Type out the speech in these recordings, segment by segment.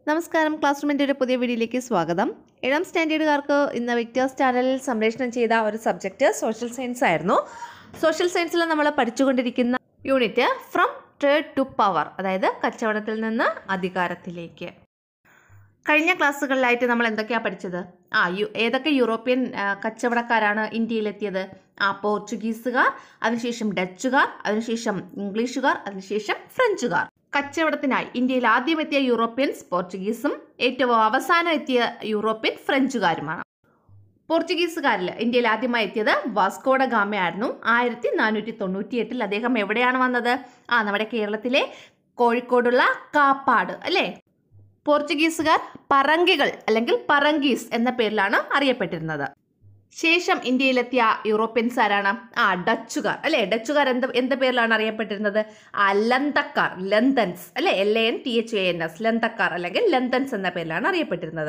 നമസ്കാരം ക്ലാസ് റൂമിൻ്റെ ഒരു പുതിയ വീഡിയോയിലേക്ക് സ്വാഗതം ഏഴാം സ്റ്റാൻഡേർഡുകാർക്ക് ഇന്ന് വിക്ടേഴ്സ് ചാനലിൽ സംപ്രേഷണം ചെയ്ത ഒരു സബ്ജക്റ്റ് സോഷ്യൽ സയൻസ് ആയിരുന്നു സോഷ്യൽ സയൻസിൽ നമ്മൾ പഠിച്ചുകൊണ്ടിരിക്കുന്ന unit from trade to power അതായത് കച്ചവടത്തിൽ നിന്ന് അധികാരത്തിലേക്ക് കഴിഞ്ഞ ക്ലാസ്സുകളിലായിട്ട് നമ്മൾ എന്തൊക്കെയാണ് പഠിച്ചത് ആ യു ഏതൊക്കെ യൂറോപ്യൻ ആ, കച്ചവടക്കാരാണ് ഇന്ത്യയിലെത്തിയത് ആ പോർച്ചുഗീസുകാർ അതിനുശേഷം ഡച്ചുകാർ അതിനുശേഷം ഇംഗ്ലീഷുകാർ അതിനുശേഷം ഫ്രഞ്ചുകാർ കച്ചവടത്തിനായി ഇന്ത്യയിൽ ആദ്യം എത്തിയ യൂറോപ്യൻസ് പോർച്ചുഗീസും ഏറ്റവും അവസാനം എത്തിയ യൂറോപ്യൻ ഫ്രഞ്ചുകാരുമാണ് പോർച്ചുഗീസുകാരിൽ ഇന്ത്യയിൽ ആദ്യമായി എത്തിയത് വാസ്കോഡ ഗാമയായിരുന്നു ആയിരത്തി നാനൂറ്റി തൊണ്ണൂറ്റി എട്ടിൽ അദ്ദേഹം എവിടെയാണ് വന്നത് ആ നമ്മുടെ കേരളത്തിലെ കോഴിക്കോടുള്ള കാപ്പാട് അല്ലേ പോർച്ചുഗീസുകാർ പറങ്കികൾ അല്ലെങ്കിൽ പറങ്കീസ് എന്ന പേരിലാണ് അറിയപ്പെട്ടിരുന്നത് ശേഷം ഇന്ത്യയിലെത്തിയ യൂറോപ്യൻസ് ആരാണ് ആ ഡച്ചുകാർ അല്ലെ ഡച്ചുകാർ എന്ത് എന്ത് പേരിലാണ് അറിയപ്പെട്ടിരുന്നത് ആ ലന്തക്കാർ ലന്തൻസ് അല്ലെ L A N T H A N S ലന്തക്കാർ അല്ലെങ്കിൽ ലന്തൻസ് എന്ന പേരിലാണ് അറിയപ്പെട്ടിരുന്നത്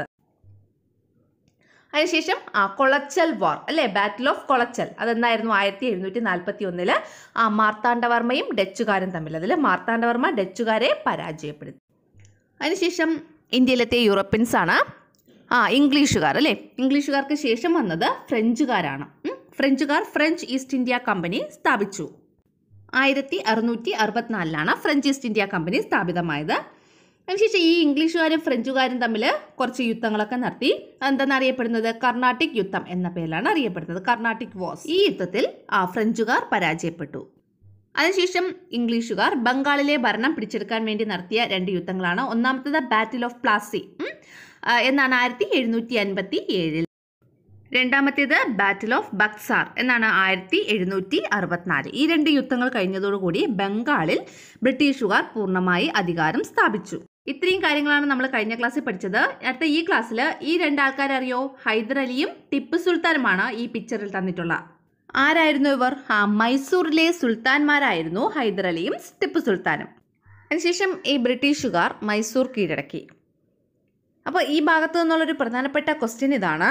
അതിനുശേഷം ആ കൊളച്ചൽ വാർ അല്ലെ ബാറ്റിൽ ഓഫ് കൊളച്ചൽ അതെന്നായിരുന്നു ആയിരത്തി എഴുന്നൂറ്റി നാൽപ്പത്തി ഒന്നില് ആ മാർത്താണ്ഡവർമ്മയും ഡച്ചുകാരും തമ്മിൽ അതിൽ മാർത്താണ്ഡവർമ്മ ഡച്ചുകാരെ പരാജയപ്പെടുത്തി അതിനുശേഷം ഇന്ത്യയിലെത്തിയ യൂറോപ്യൻസ് ആണ് ആ ഇംഗ്ലീഷുകാർ അല്ലേ ഇംഗ്ലീഷുകാർക്ക് ശേഷം വന്നത് ഫ്രഞ്ചുകാരാണ് ഉം. ഫ്രഞ്ചുകാർ ഫ്രഞ്ച് ഈസ്റ്റ് ഇന്ത്യ കമ്പനി സ്ഥാപിച്ചു ആയിരത്തി അറുന്നൂറ്റി അറുപത്തിനാലിലാണ് ഫ്രഞ്ച് ഈസ്റ്റ് ഇന്ത്യ കമ്പനി സ്ഥാപിതമായത് അതിനുശേഷം ഈ ഇംഗ്ലീഷുകാരും ഫ്രഞ്ചുകാരും തമ്മിൽ കുറച്ച് യുദ്ധങ്ങളൊക്കെ നടത്തി എന്താണ് അറിയപ്പെടുന്നത് കർണാട്ടിക് യുദ്ധം എന്ന പേരിലാണ് അറിയപ്പെടുന്നത് കർണാട്ടിക് വാസ് ഈ യുദ്ധത്തിൽ ആ ഫ്രഞ്ചുകാർ പരാജയപ്പെട്ടു അതിനുശേഷം ഇംഗ്ലീഷുകാർ ബംഗാളിലെ ഭരണം പിടിച്ചെടുക്കാൻ വേണ്ടി നടത്തിയ രണ്ട് യുദ്ധങ്ങളാണ് ഒന്നാമത്തേത് ബാറ്റിൽ ഓഫ് പ്ലാസി ഉം, ആ, എന്നാണ് ആയിരത്തി എഴുന്നൂറ്റി അൻപത്തി ഏഴിൽ രണ്ടാമത്തേത് ബാറ്റിൽ ഓഫ് ബക്സാർ എന്നാണ് ആയിരത്തി എഴുന്നൂറ്റി അറുപത്തിനാല് ഈ രണ്ട് യുദ്ധങ്ങൾ കഴിഞ്ഞതോടുകൂടി ബംഗാളിൽ ബ്രിട്ടീഷുകാർ പൂർണ്ണമായി അധികാരം സ്ഥാപിച്ചു ഇത്രയും കാര്യങ്ങളാണ് നമ്മൾ കഴിഞ്ഞ ക്ലാസ്സിൽ പഠിച്ചത് അടുത്ത ഈ ക്ലാസ്സിൽ ഈ രണ്ടാൾക്കാരെ അറിയോ ഹൈദരലിയും ടിപ്പു സുൽത്താനുമാണ് ഈ പിക്ചറിൽ തന്നിട്ടുള്ള ആരായിരുന്നു ഇവർ ആ മൈസൂറിലെ സുൽത്താൻമാരായിരുന്നു ഹൈദരലിയും ടിപ്പു സുൽത്താനും അതിനുശേഷം ഈ ബ്രിട്ടീഷുകാർ മൈസൂർ കീഴടക്കി അപ്പോൾ ഈ ഭാഗത്തു നിന്നുള്ളൊരു പ്രധാനപ്പെട്ട ക്വസ്റ്റ്യൻ ഇതാണ്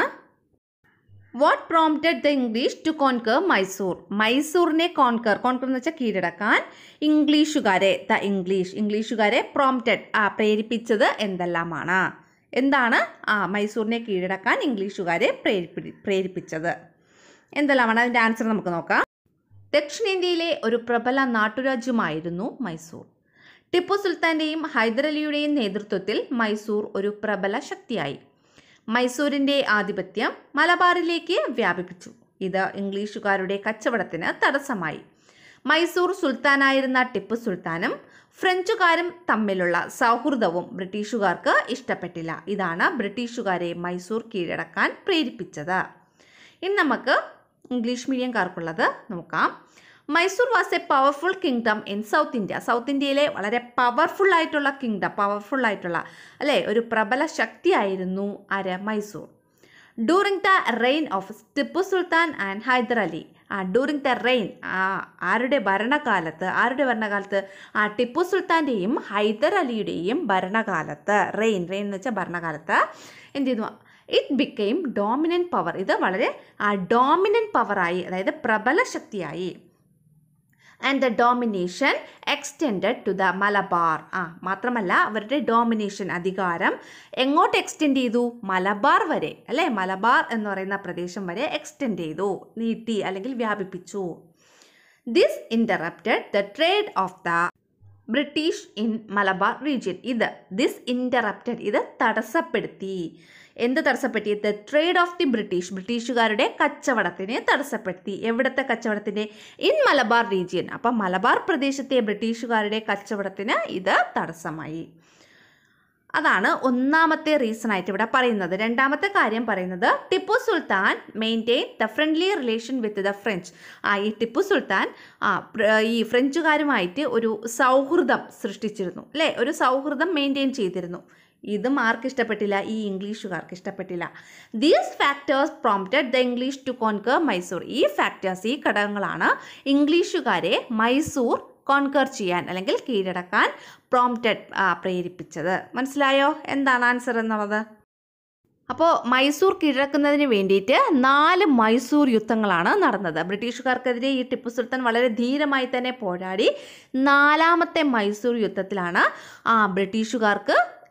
what prompted the English to conquer Mysore മൈസൂറിനെ കോൺകർ കോൺകർ എന്ന് വെച്ചാൽ കീഴടക്കാൻ ഇംഗ്ലീഷുകാരെ ദ ഇംഗ്ലീഷ് ഇംഗ്ലീഷുകാരെ പ്രോംപ്റ്റഡ് ആ പ്രേരിപ്പിച്ചത് എന്തെല്ലാമാണ് എന്താണ് ആ മൈസൂറിനെ കീഴടക്കാൻ ഇംഗ്ലീഷുകാരെ പ്രേരിപ്പി പ്രേരിപ്പിച്ചത് എന്തെല്ലാമാണ് അതിൻ്റെ ആൻസർ നമുക്ക് നോക്കാം ദക്ഷിണേന്ത്യയിലെ ഒരു പ്രബല നാട്ടുരാജ്യമായിരുന്നു മൈസൂർ ടിപ്പു സുൽത്താൻ്റെയും ഹൈദരലിയുടെയും നേതൃത്വത്തിൽ മൈസൂർ ഒരു പ്രബല ശക്തിയായി മൈസൂരിൻ്റെ ആധിപത്യം മലബാറിലേക്ക് വ്യാപിപ്പിച്ചു ഇത് ഇംഗ്ലീഷുകാരുടെ കച്ചവടത്തിന് തടസ്സമായി മൈസൂർ സുൽത്താനായിരുന്ന ടിപ്പു സുൽത്താനും ഫ്രഞ്ചുകാരും തമ്മിലുള്ള സൗഹൃദവും ബ്രിട്ടീഷുകാർക്ക് ഇഷ്ടപ്പെട്ടില്ല ഇതാണ് ബ്രിട്ടീഷുകാരെ മൈസൂർ കീഴടക്കാൻ പ്രേരിപ്പിച്ചത് ഇനി നമുക്ക് ഇംഗ്ലീഷ് മീഡിയംകാർക്കുള്ളത് നോക്കാം Mysore was a powerful kingdom in South India South ഇന്ത്യയിലെ വളരെ പവർഫുൾ ആയിട്ടുള്ള കിങ്ഡം പവർഫുൾ ആയിട്ടുള്ള അല്ലേ ഒരു പ്രബല ശക്തിയായിരുന്നു ആര് Mysore during the reign of Tipu Sultan and Hyder Ali ആ ഡ്യൂറിങ് ദ റെയിൻ ആ ആരുടെ ഭരണകാലത്ത് ആരുടെ ഭരണകാലത്ത് ആ ടിപ്പു സുൽത്താൻ്റെയും ഹൈദർ അലിയുടെയും ഭരണകാലത്ത് റെയിൻ റെയിൻ എന്ന് വെച്ചാൽ ഭരണകാലത്ത് എന്ത് ചെയ്തു ഇറ്റ് ബിക്കെയിം ഡോമിനൻറ്റ് പവർ ഇത് വളരെ ആ ഡോമിനൻറ്റ് പവറായി അതായത് പ്രബല ശക്തിയായി and the domination extended to the Malabar ആ മാത്രമല്ല അവരുടെ ഡോമിനേഷൻ അധികാരം എങ്ങോട്ട് എക്സ്റ്റെൻഡ് ചെയ്തു മലബാർ വരെ അല്ലേ മലബാർ എന്ന് പറയുന്ന പ്രദേശം വരെ എക്സ്റ്റെൻഡ് ചെയ്തു നീട്ടി അല്ലെങ്കിൽ വ്യാപിപ്പിച്ചു this interrupted the trade of the British in Malabar region ഇത് ദിസ് ഇൻ്ററപ്റ്റഡ് ഇത് തടസ്സപ്പെടുത്തി എന്ത് തടസ്സപ്പെടുത്തി the trade of the British ബ്രിട്ടീഷുകാരുടെ കച്ചവടത്തിനെ തടസ്സപ്പെടുത്തി എവിടുത്തെ കച്ചവടത്തിൻ്റെ ഇൻ മലബാർ റീജിയൻ അപ്പം മലബാർ പ്രദേശത്തെ ബ്രിട്ടീഷുകാരുടെ കച്ചവടത്തിന് ഇത് തടസ്സമായി അതാണ് ഒന്നാമത്തെ റീസൺ ആയിട്ട് ഇവിടെ പറയുന്നത് രണ്ടാമത്തെ കാര്യം പറയുന്നത് Tipu Sultan maintain the friendly relation with the French ആ ഈ ടിപ്പു സുൽത്താൻ ആ പ്ര- ഈ ഫ്രഞ്ചുകാരുമായിട്ട് ഒരു സൗഹൃദം സൃഷ്ടിച്ചിരുന്നു അല്ലേ ഒരു സൗഹൃദം മെയിൻറ്റെയിൻ ചെയ്തിരുന്നു ഇതും ആർക്ക് ഇഷ്ടപ്പെട്ടില്ല ഈ ഇംഗ്ലീഷുകാർക്ക് ഇഷ്ടപ്പെട്ടില്ല these factors prompted the English to conquer Mysore ഈ ഫാക്ടേഴ്സ് ഈ ഘടകങ്ങളാണ് ഇംഗ്ലീഷുകാരെ മൈസൂർ കോൺകർ ചെയ്യാൻ അല്ലെങ്കിൽ കീഴടക്കാൻ പ്രോംപ്റ്റഡ് പ്രേരിപ്പിച്ചത് മനസ്സിലായോ എന്താണ് ആൻസർ എന്നുള്ളത് അപ്പോൾ മൈസൂർ കീഴടക്കുന്നതിന് വേണ്ടിയിട്ട് നാല് മൈസൂർ യുദ്ധങ്ങളാണ് നടന്നത് ബ്രിട്ടീഷുകാർക്കെതിരെ ഈ ടിപ്പു സുൽത്താൻ വളരെ ധീരമായി തന്നെ പോരാടി നാലാമത്തെ മൈസൂർ യുദ്ധത്തിലാണ് ആ ബ്രിട്ടീഷുകാർക്ക്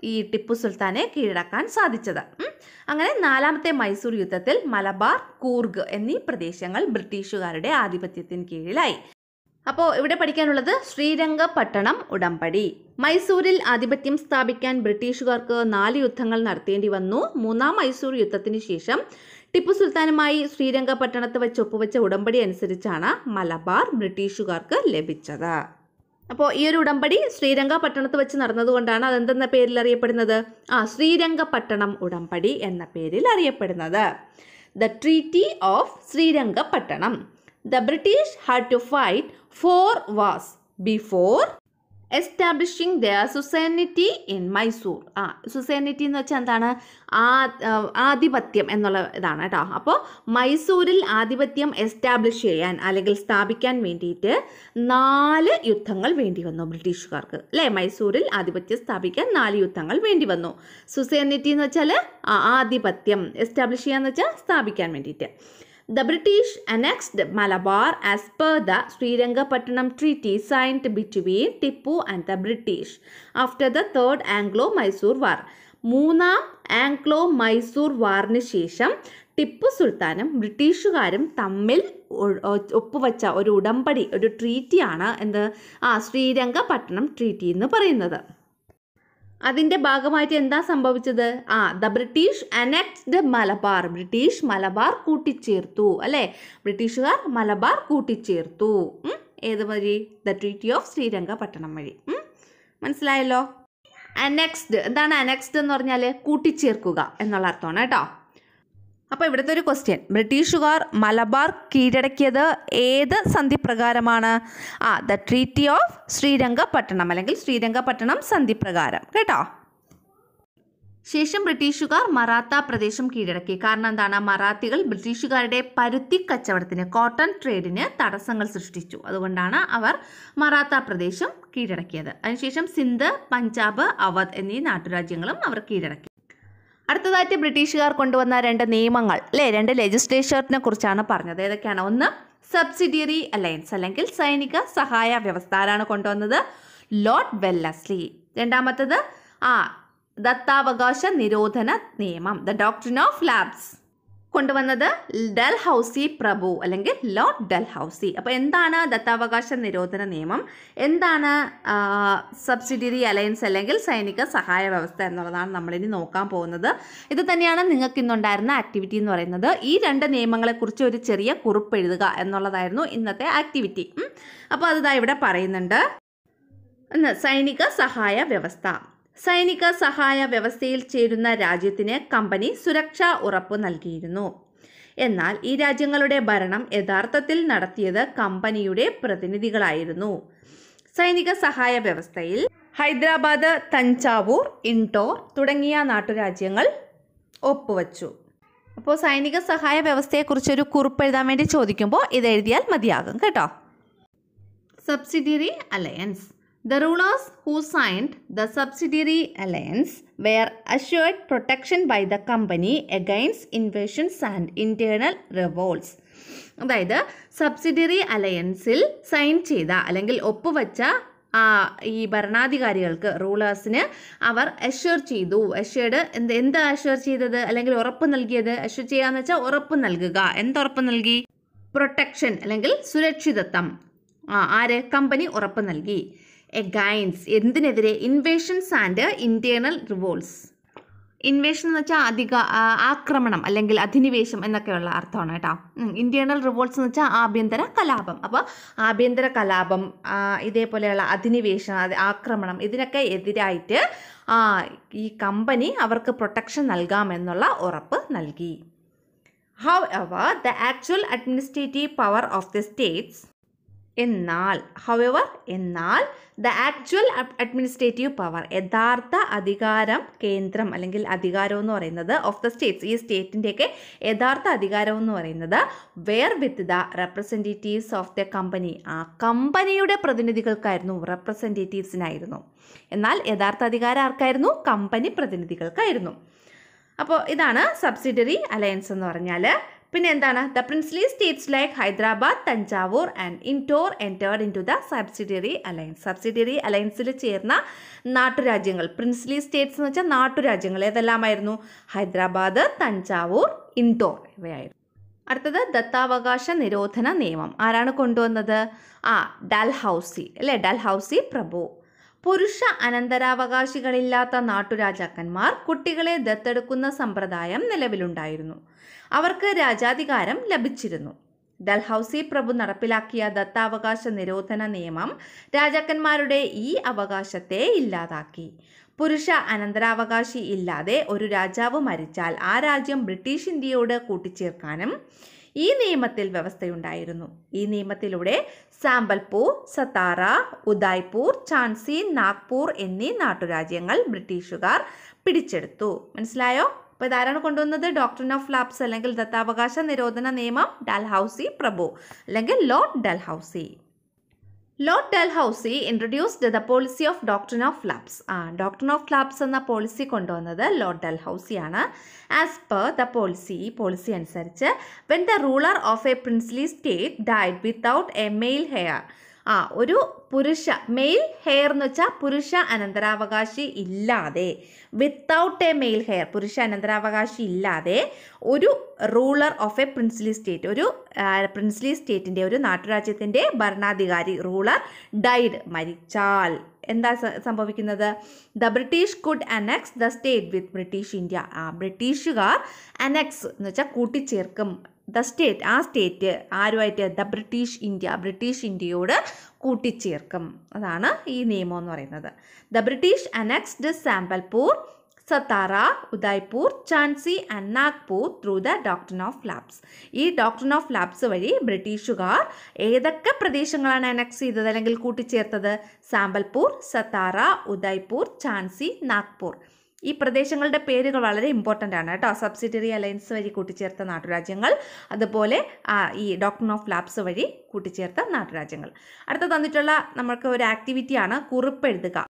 ഈ ടിപ്പു സുൽത്താനെ കീഴടക്കാൻ സാധിച്ചത് ഉം. അങ്ങനെ നാലാമത്തെ മൈസൂർ യുദ്ധത്തിൽ മലബാർ കൂർഗ് എന്നീ പ്രദേശങ്ങൾ ബ്രിട്ടീഷുകാരുടെ ആധിപത്യത്തിന് കീഴിലായി അപ്പോൾ ഇവിടെ പഠിക്കാനുള്ളത് ശ്രീരംഗപട്ടണം ഉടമ്പടി മൈസൂരിൽ ആധിപത്യം സ്ഥാപിക്കാൻ ബ്രിട്ടീഷുകാർക്ക് നാല് യുദ്ധങ്ങൾ നടത്തേണ്ടി വന്നു മൂന്നാം മൈസൂർ യുദ്ധത്തിന് ശേഷം ടിപ്പു സുൽത്താനുമായി ശ്രീരംഗപട്ടണത്ത് വെച്ച് ഒപ്പുവെച്ച ഉടമ്പടി അനുസരിച്ചാണ് മലബാർ ബ്രിട്ടീഷുകാർക്ക് ലഭിച്ചത് അപ്പോൾ ഈ ഒരു ഉടമ്പടി ശ്രീരംഗപട്ടണത്ത് വെച്ച് നടന്നതുകൊണ്ടാണ് അതെന്തെന്ന പേരിൽ അറിയപ്പെടുന്നത് ആ ശ്രീരംഗപട്ടണം ഉടമ്പടി എന്ന പേരിൽ അറിയപ്പെടുന്നത് the treaty of Srirangapatnam the British had to fight for was before establishing the suzerainty in Mysore ആ സുസൈനിറ്റി എന്ന് വെച്ചാൽ എന്താണ് ആ ആ, ആധിപത്യം എന്നുള്ള ഇതാണ് കേട്ടോ അപ്പോൾ മൈസൂരിൽ ആധിപത്യം എസ്റ്റാബ്ലിഷ് ചെയ്യാൻ അല്ലെങ്കിൽ സ്ഥാപിക്കാൻ വേണ്ടിയിട്ട് നാല് യുദ്ധങ്ങൾ വേണ്ടി വന്നു ബ്രിട്ടീഷുകാർക്ക് അല്ലേ മൈസൂരിൽ ആധിപത്യം സ്ഥാപിക്കാൻ നാല് യുദ്ധങ്ങൾ വേണ്ടി വന്നു സുസൈനിറ്റി എന്ന് വെച്ചാൽ ആ, ആധിപത്യം എസ്റ്റാബ്ലിഷ് ചെയ്യാന്ന് വെച്ചാൽ സ്ഥാപിക്കാൻ വേണ്ടിയിട്ട് The British annexed Malabar as per the Srirangapatnam Treaty signed between Tippu and the British after the Third Anglo-Mysore War. മൂന്നാം ആംഗ്ലോ മൈസൂർ വാറിന് ശേഷം ടിപ്പു സുൽത്താനും ബ്രിട്ടീഷുകാരും തമ്മിൽ ഒ- ഒ- ഒപ്പുവച്ച ഒരു ഉടമ്പടി ഒരു ട്രീറ്റിയാണ് എന്ത് ആ ശ്രീരംഗപട്ടണം ട്രീറ്റി എന്ന് പറയുന്നത് അതിൻ്റെ ഭാഗമായിട്ട് എന്താ സംഭവിച്ചത് ആ the British annexed Malabar British Malabar കൂട്ടിച്ചേർത്തു അല്ലേ ബ്രിട്ടീഷുകാർ മലബാർ കൂട്ടിച്ചേർത്തു ഉം? ഏത് വഴി ദ ട്രീറ്റി ഓഫ് ശ്രീരംഗപട്ടണം വഴി ഉം? മനസ്സിലായല്ലോ അനക്സ്ഡ് എന്താണ് അനക്സ്ഡ് എന്ന് പറഞ്ഞാൽ കൂട്ടിച്ചേർക്കുക എന്നുള്ള അർത്ഥമാണ് കേട്ടോ അപ്പോൾ ഇവിടുത്തെ ഒരു ക്വസ്റ്റ്യൻ ബ്രിട്ടീഷുകാർ മലബാർ കീഴടക്കിയത് ഏത് സന്ധി പ്രകാരമാണ് ആ ദ ട്രീറ്റി ഓഫ് ശ്രീരംഗപട്ടണം അല്ലെങ്കിൽ ശ്രീരംഗപട്ടണം സന്ധി പ്രകാരം കേട്ടോ ശേഷം ബ്രിട്ടീഷുകാർ മറാത്ത പ്രദേശം കീഴടക്കി കാരണം എന്താണ് മറാത്തികൾ ബ്രിട്ടീഷുകാരുടെ പരുത്തി കച്ചവടത്തിന് കോട്ടൺ ട്രേഡിന് തടസ്സങ്ങൾ സൃഷ്ടിച്ചു അതുകൊണ്ടാണ് അവർ മറാത്ത പ്രദേശം കീഴടക്കിയത് അതിനുശേഷം സിന്ധ് പഞ്ചാബ് അവധ് എന്നീ നാട്ടുരാജ്യങ്ങളും അവർ കീഴടക്കി അടുത്തതായിട്ട് ബ്രിട്ടീഷുകാർ കൊണ്ടുവന്ന രണ്ട് നിയമങ്ങൾ അല്ലേ രണ്ട് ലെജിസ്ലേച്ചറിനെ കുറിച്ചാണ് പറഞ്ഞത് ഏതൊക്കെയാണ് ഒന്ന് സബ്സിഡിയറി അലയൻസ് അല്ലെങ്കിൽ സൈനിക സഹായ വ്യവസ്ഥ ആരാണ് കൊണ്ടുവന്നത് ലോർഡ് വെല്ലസ്ലി രണ്ടാമത്തത് ആ ദത്താവകാശ നിരോധന നിയമം ദ ഡോക്ട്രിൻ ഓഫ് ലാബ്സ് കൊണ്ടുവന്നത് ഡൽ ഹൗസി പ്രഭു അല്ലെങ്കിൽ ലോർഡ് ഡൽ ഹൗസി അപ്പോൾ എന്താണ് ദത്താവകാശ നിരോധന നിയമം എന്താണ് സബ്സിഡിയറി അലയൻസ് അല്ലെങ്കിൽ സൈനിക സഹായ വ്യവസ്ഥ എന്നുള്ളതാണ് നമ്മളിനി നോക്കാൻ പോകുന്നത് ഇത് തന്നെയാണ് നിങ്ങൾക്ക് ഇന്നുണ്ടായിരുന്ന ആക്ടിവിറ്റി എന്ന് പറയുന്നത് ഈ രണ്ട് നിയമങ്ങളെക്കുറിച്ച് ഒരു ചെറിയ കുറിപ്പ് എഴുതുക എന്നുള്ളതായിരുന്നു ഇന്നത്തെ ആക്ടിവിറ്റി അപ്പോൾ അത് ദാ ഇവിടെ പറയുന്നുണ്ട് ഒന്ന് സൈനിക സഹായ വ്യവസ്ഥ സൈനിക സഹായ വ്യവസ്ഥയിൽ ചേരുന്ന രാജ്യത്തിന് കമ്പനി സുരക്ഷാ ഉറപ്പ് നൽകിയിരുന്നു എന്നാൽ ഈ രാജ്യങ്ങളുടെ ഭരണം യഥാർത്ഥത്തിൽ നടത്തിയത് കമ്പനിയുടെ പ്രതിനിധികളായിരുന്നു സൈനിക സഹായ വ്യവസ്ഥയിൽ ഹൈദരാബാദ് തഞ്ചാവൂർ ഇൻഡോർ തുടങ്ങിയ നാട്ടുരാജ്യങ്ങൾ ഒപ്പുവച്ചു അപ്പോൾ സൈനിക സഹായ വ്യവസ്ഥയെക്കുറിച്ചൊരു കുറിപ്പ് എഴുതാൻ വേണ്ടി ചോദിക്കുമ്പോൾ ഇത് എഴുതിയാൽ മതിയാകും കേട്ടോ Subsidiary alliance. The rulers who signed the subsidiary alliance were assured protection by the company against invasions and internal revolts. അതായത് സബ്സിഡിയറി അലയൻസിൽ സൈൻ ചെയ്ത അല്ലെങ്കിൽ ഒപ്പുവെച്ച ആ ഈ ഭരണാധികാരികൾക്ക് റൂളേഴ്സിന് അവർ അഷ്യൂർ ചെയ്തു അഷ്യൂർഡ് എന്ത് എന്താ അഷ്യൂർ ചെയ്തത് അല്ലെങ്കിൽ ഉറപ്പ് നൽകിയത് അഷ്യൂർ ചെയ്യാന്ന് വെച്ചാൽ ഉറപ്പ് നൽകുക എന്തുറപ്പ് നൽകി പ്രൊട്ടക്ഷൻ അല്ലെങ്കിൽ സുരക്ഷിതത്വം ആ ആര് കമ്പനി ഉറപ്പ് നൽകി എഗൈൻസ് എന്തിനെതിരെ invasions and internal revolts invasion എന്ന് വെച്ചാൽ അധിക ആ, ആക്രമണം അല്ലെങ്കിൽ അധിനിവേശം എന്നൊക്കെയുള്ള അർത്ഥമാണ് കേട്ടോ ഇന്റേണൽ റിവോൾട്ട്സ് എന്ന് വെച്ചാൽ ആഭ്യന്തര കലാപം അപ്പോൾ ആഭ്യന്തര കലാപം ആ, ഇതേപോലെയുള്ള അധിനിവേശം അത് ആക്രമണം ഇതിനൊക്കെ എതിരായിട്ട് ആ, ഈ കമ്പനി അവർക്ക് പ്രൊട്ടക്ഷൻ നൽകാമെന്നുള്ള ഉറപ്പ് നൽകി However, the actual administrative power of the states എന്നാൽ ഹവെവർ എന്നാൽ ദ ആക്ച്വൽ അഡ്മിനിസ്ട്രേറ്റീവ് പവർ യഥാർത്ഥ അധികാരം കേന്ദ്രം അല്ലെങ്കിൽ അധികാരം എന്ന് പറയുന്നത് ഓഫ് ദ സ്റ്റേറ്റ്സ് ഈ സ്റ്റേറ്റിൻ്റെയൊക്കെ യഥാർത്ഥ അധികാരം എന്ന് പറയുന്നത് were with the representatives of the company ആ കമ്പനിയുടെ പ്രതിനിധികൾക്കായിരുന്നു റെപ്രസെൻറ്റേറ്റീവ്സിനായിരുന്നു എന്നാൽ യഥാർത്ഥ അധികാരം ആർക്കായിരുന്നു കമ്പനി പ്രതിനിധികൾക്കായിരുന്നു അപ്പോൾ ഇതാണ് സബ്സിഡറി അലയൻസ് എന്ന് പറഞ്ഞാൽ പിന്നെ എന്താണ് the princely states like Hyderabad Thanjavur and Indore entered into the subsidiary alliance subsidiary അലയൻസിൽ ചേർന്ന നാട്ടുരാജ്യങ്ങൾ പ്രിൻസ്ലി സ്റ്റേറ്റ്സ് എന്ന് വെച്ചാൽ നാട്ടുരാജ്യങ്ങൾ ഏതെല്ലാമായിരുന്നു ഹൈദരാബാദ് തഞ്ചാവൂർ ഇൻഡോർ ഇവയായിരുന്നു അടുത്തത് ദത്താവകാശ നിരോധന നിയമം ആരാണ് കൊണ്ടുവന്നത് ആ ഡൽഹൌസി അല്ലേ ഡൽഹൌസി പ്രഭു പുരുഷ അനന്തരാവകാശികളില്ലാത്ത നാട്ടുരാജാക്കന്മാർ കുട്ടികളെ ദത്തെടുക്കുന്ന സമ്പ്രദായം നിലവിലുണ്ടായിരുന്നു അവർക്ക് രാജാധികാരം ലഭിച്ചിരുന്നു ഡൽഹൌസി പ്രഭു നടപ്പിലാക്കിയ ദത്താവകാശ നിരോധന നിയമം രാജാക്കന്മാരുടെ ഈ അവകാശത്തെ ഇല്ലാതാക്കി പുരുഷ അനന്തരാവകാശി ഇല്ലാതെ ഒരു രാജാവ് മരിച്ചാൽ ആ രാജ്യം ബ്രിട്ടീഷ് ഇന്ത്യയോട് കൂട്ടിച്ചേർക്കാനും ഈ നിയമത്തിൽ വ്യവസ്ഥയുണ്ടായിരുന്നു ഈ നിയമത്തിലൂടെ സാമ്പൽപൂർ സത്താറ ഉദയ്പൂർ ഝാൻസി നാഗ്പൂർ എന്നീ നാട്ടുരാജ്യങ്ങൾ ബ്രിട്ടീഷുകാർ പിടിച്ചെടുത്തു മനസ്സിലായോ അപ്പോൾ ഇതാരാണ് കൊണ്ടുവന്നത് ഡോക്ടർ ഓഫ് ലാബ്സ് അല്ലെങ്കിൽ ദത്താവകാശ നിരോധന നിയമം ഡൽഹൌസി പ്രഭു അല്ലെങ്കിൽ lord Dalhousie lord Dalhousie introduced the policy of doctrine of lapse ആ ഡോക്ടർ ഓഫ് ലാബ്സ് എന്ന പോളിസി കൊണ്ടുവന്നത് ലോർഡ് ഡൽഹൌസിയാണ് ആസ് പെർ ദ പോളിസി ഈ പോളിസി അനുസരിച്ച് when the ruler of a princely state died without a male heir ആ ഒരു പുരുഷ mail hair എന്ന് വെച്ചാൽ പുരുഷ അനന്തരാവകാശി ഇല്ലാതെ വിത്തൗട്ട് എ മെയിൽ ഹെയർ പുരുഷ അനന്തരാവകാശി ഇല്ലാതെ ഒരു ruler of a princely state ഒരു പ്രിൻസ്ലി സ്റ്റേറ്റിൻ്റെ ഒരു നാട്ടുരാജ്യത്തിൻ്റെ ഭരണാധികാരി റൂളർ ഡൈഡ് മരിച്ചാൽ എന്താ സ- സംഭവിക്കുന്നത് the British could annex the state with British India ആ ബ്രിട്ടീഷുകാർ അനക്സ് എന്ന് വെച്ചാൽ കൂട്ടിച്ചേർക്കും ദ സ്റ്റേറ്റ് ആ സ്റ്റേറ്റ് ആരുമായിട്ട് ദ ബ്രിട്ടീഷ് ഇന്ത്യ ബ്രിട്ടീഷ് ഇന്ത്യയോട് കൂട്ടിച്ചേർക്കും അതാണ് ഈ നിയമം എന്ന് പറയുന്നത് the British annexed Sambalpur Satara Udaipur Jhansi and Nagpur through the doctrine of lapse ഈ ഡോക്ടർ ഓഫ് ലാബ്സ് വഴി ബ്രിട്ടീഷുകാർ ഏതൊക്കെ പ്രദേശങ്ങളാണ് അനക്സ് ചെയ്തത് അല്ലെങ്കിൽ കൂട്ടിച്ചേർത്തത് സാമ്പൽപൂർ സത്താറ ഉദയ്പൂർ ഝാൻസി നാഗ്പൂർ ഈ പ്രദേശങ്ങളുടെ പേരുകൾ വളരെ ഇമ്പോർട്ടൻ്റ് ആണ് കേട്ടോ സബ്സിഡറി അലയൻസ് വഴി കൂട്ടിച്ചേർത്ത നാട്ടുരാജ്യങ്ങൾ അതുപോലെ ആ, ഈ ഡോക്ടർ ഓഫ് ലാബ്സ് വഴി കൂട്ടിച്ചേർത്ത നാട്ടുരാജ്യങ്ങൾ അടുത്ത തന്നിട്ടുള്ള നമുക്ക് ഒരു ആക്ടിവിറ്റിയാണ് കുറിപ്പ് എഴുതുക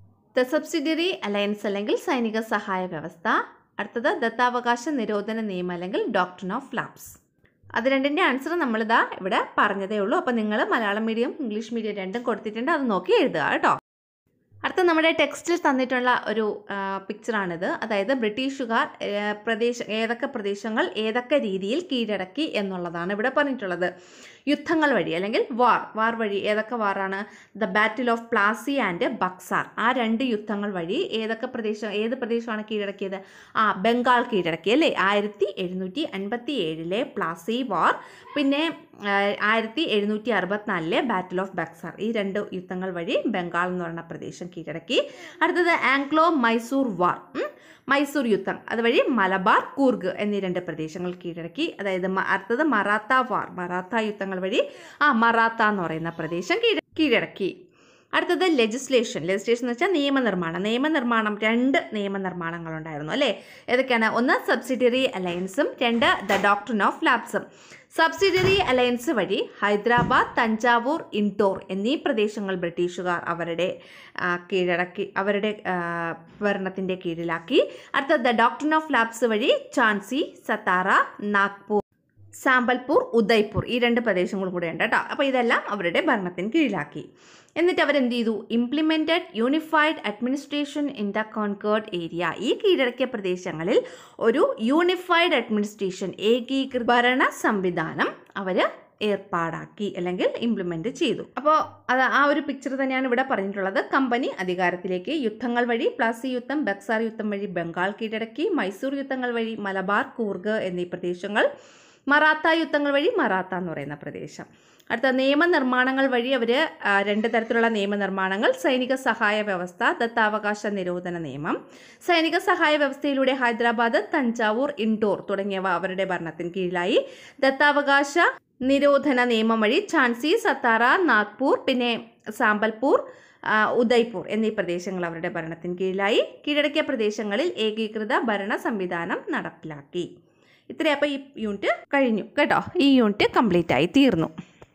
ദ സബ്സിഡറി അലയൻസ് അല്ലെങ്കിൽ സൈനിക സഹായ വ്യവസ്ഥ അടുത്തത് ദത്താവകാശ നിരോധന നിയമം അല്ലെങ്കിൽ ഡോക്ടർ ഓഫ് ലാബ്സ് അത് രണ്ടിൻ്റെ ആൻസർ നമ്മളിതാ ഇവിടെ പറഞ്ഞതേ ഉള്ളൂ അപ്പോൾ നിങ്ങൾ മലയാളം മീഡിയം ഇംഗ്ലീഷ് മീഡിയം രണ്ടും കൊടുത്തിട്ടുണ്ട് അത് നോക്കി എഴുതുക കേട്ടോ അടുത്ത നമ്മുടെ ടെക്സ്റ്റിൽ തന്നിട്ടുള്ള ഒരു ആ, പിക്ചറാണിത് അതായത് ബ്രിട്ടീഷുകാർ ഏ, പ്രദേശ ഏതൊക്കെ പ്രദേശങ്ങൾ ഏതൊക്കെ രീതിയിൽ കീഴടക്കി എന്നുള്ളതാണ് ഇവിടെ പറഞ്ഞിട്ടുള്ളത് യുദ്ധങ്ങൾ വഴി അല്ലെങ്കിൽ വാർ വാർ വഴി ഏതൊക്കെ വാറാണ് the battle of Plassey and Buxar ആ രണ്ട് യുദ്ധങ്ങൾ വഴി ഏതൊക്കെ പ്രദേശം ഏത് പ്രദേശമാണ് കീഴടക്കിയത് ആ ബംഗാൾ കീഴടക്കി അല്ലേ ആയിരത്തി എഴുന്നൂറ്റി അൻപത്തി ഏഴിലെ പ്ലാസി വാർ പിന്നെ ആയിരത്തി എഴുന്നൂറ്റി അറുപത്തിനാലിലെ ബാറ്റിൽ ഓഫ് ബക്സാർ ഈ രണ്ട് യുദ്ധങ്ങൾ വഴി ബംഗാൾ എന്ന് പറയുന്ന പ്രദേശം കീഴടക്കി അടുത്തത് ആംഗ്ലോ മൈസൂർ വാർ ഉം. മൈസൂർ യുദ്ധം അതുവഴി മലബാർ കൂർഗ് എന്നീ രണ്ട് പ്രദേശങ്ങൾ കീഴടക്കി അതായത് മ- അടുത്തത് മറാത്ത വാർ മറാത്ത യുദ്ധങ്ങൾ വഴി ആ മറാത്ത എന്ന് പറയുന്ന പ്രദേശം കീഴ കീഴടക്കി അടുത്തത് ലെജിസ്ലേഷൻ ലെജിസ്ലേഷൻ എന്ന് വെച്ചാൽ നിയമനിർമ്മാണം നിയമനിർമ്മാണം രണ്ട് നിയമനിർമ്മാണങ്ങൾ ഉണ്ടായിരുന്നു അല്ലേ ഏതൊക്കെയാണ് ഒന്ന് സബ്സിഡിയറി അലയൻസും രണ്ട് ദ ഡോക്ടർ ഓഫ് ലാബ്സും സബ്സിഡിയറി അലയൻസ് വഴി ഹൈദരാബാദ് തഞ്ചാവൂർ ഇൻഡോർ എന്നീ പ്രദേശങ്ങൾ ബ്രിട്ടീഷുകാർ അവരുടെ ആ, കീഴടക്കി അവരുടെ ആ, ഭരണത്തിൻ്റെ കീഴിലാക്കി അടുത്ത ദ ഡോക്ടർ ഓഫ് ലാബ്സ് വഴി ഝാൻസി സത്താറ നാഗ്പൂർ സാമ്പൽപൂർ ഉദയ്പൂർ ഈ രണ്ട് പ്രദേശങ്ങളും കൂടെ ഉണ്ട് കേട്ടോ അപ്പോൾ ഇതെല്ലാം അവരുടെ ഭരണത്തിന് കീഴിലാക്കി എന്നിട്ട് അവരെന്ത് ചെയ്തു implemented unified administration in the conquered area ഈ കീഴടക്കിയ പ്രദേശങ്ങളിൽ ഒരു യൂണിഫൈഡ് അഡ്മിനിസ്ട്രേഷൻ ഏകീകൃത ഭരണ സംവിധാനം അവർ ഏർപ്പാടാക്കി അല്ലെങ്കിൽ ഇംപ്ലിമെൻ്റ് ചെയ്തു അപ്പോൾ അത് ആ ഒരു പിക്ചർ തന്നെയാണ് ഇവിടെ പറഞ്ഞിട്ടുള്ളത് കമ്പനി അധികാരത്തിലേക്ക് യുദ്ധങ്ങൾ വഴി പ്ലാസി യുദ്ധം ബക്സാർ യുദ്ധം വഴി ബംഗാൾ കീഴടക്കി മൈസൂർ യുദ്ധങ്ങൾ വഴി മലബാർ കൂർഗ് എന്നീ പ്രദേശങ്ങൾ മറാത്ത യുദ്ധങ്ങൾ വഴി മറാത്ത എന്ന് പറയുന്ന പ്രദേശം അടുത്ത നിയമനിർമ്മാണങ്ങൾ വഴി അവർ രണ്ട് തരത്തിലുള്ള നിയമനിർമ്മാണങ്ങൾ സൈനിക സഹായ വ്യവസ്ഥ ദത്താവകാശ നിരോധന നിയമം സൈനിക സഹായ വ്യവസ്ഥയിലൂടെ ഹൈദരാബാദ് തഞ്ചാവൂർ ഇൻഡോർ തുടങ്ങിയവ അവരുടെ ഭരണത്തിന് കീഴിലായി ദത്താവകാശ നിരോധന നിയമം വഴി ഝാൻസി സത്താറ നാഗ്പൂർ പിന്നെ സാമ്പൽപൂർ ആ, ഉദയ്പൂർ എന്നീ പ്രദേശങ്ങൾ അവരുടെ ഭരണത്തിന് കീഴിലായി കീഴടക്കിയ പ്രദേശങ്ങളിൽ ഏകീകൃത ഭരണ സംവിധാനം നടപ്പിലാക്കി ഇത്രയും അപ്പോൾ ഈ യൂണിറ്റ് കഴിഞ്ഞു കേട്ടോ ഈ യൂണിറ്റ് കംപ്ലീറ്റ് ആയി തീർന്നു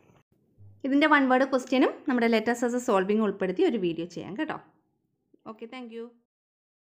ഇതിൻ്റെ വൺ വേർഡ് ക്വസ്റ്റ്യനും നമ്മുടെ ലെറ്റേഴ്സ് ആസ് എ സോൾവിങ് ഉൾപ്പെടുത്തി ഒരു വീഡിയോ ചെയ്യാം കേട്ടോ ഓക്കെ താങ്ക്